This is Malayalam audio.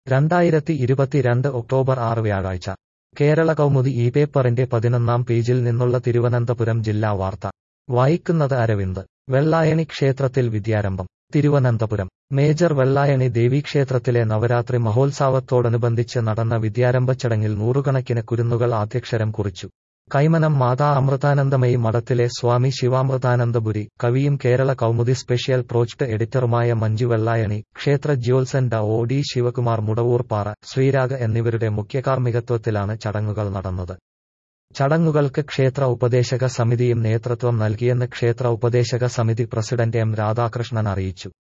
രണ്ടായിരത്തി ഇരുപത്തിരണ്ട് ഒക്ടോബർ ആറ് വ്യാഴാഴ്ച കേരള കൗമുദി ഈ പേപ്പറിന്റെ പതിനൊന്നാം പേജിൽ നിന്നുള്ള തിരുവനന്തപുരം ജില്ലാ വാർത്ത വായിക്കുന്നത് അരവിന്ദ് വെള്ളായണി ക്ഷേത്രത്തിൽ വിദ്യാരംഭം തിരുവനന്തപുരം മേജർ വെള്ളായണി ദേവീക്ഷേത്രത്തിലെ നവരാത്രി മഹോത്സവത്തോടനുബന്ധിച്ച് നടന്ന വിദ്യാരംഭ ചടങ്ങിൽ നൂറുകണക്കിന് കുരുന്നുകൾ ആദ്യക്ഷരം കുറിച്ചു കൈമനം മാതാ അമൃതാനന്ദമയി മഠത്തിലെ സ്വാമി ശിവാമൃതാനന്ദപുരി കവിയും കേരള കൗമുദി സ്പെഷ്യൽ പ്രോജക്ട് എഡിറ്ററുമായ മഞ്ജു വെള്ളായണി ക്ഷേത്ര ജ്യോത്സൻ ഡ ഒ ഡി ശിവകുമാർ മുടവൂർപ്പാറ ശ്രീരാഗ് എന്നിവരുടെ മുഖ്യകാർമ്മികത്വത്തിലാണ് ചടങ്ങുകൾ നടന്നത് ചടങ്ങുകൾക്ക് ക്ഷേത്ര ഉപദേശക സമിതിയും നേതൃത്വം നൽകിയെന്ന് ക്ഷേത്ര ഉപദേശക സമിതി പ്രസിഡന്റ് എം രാധാകൃഷ്ണൻ അറിയിച്ചു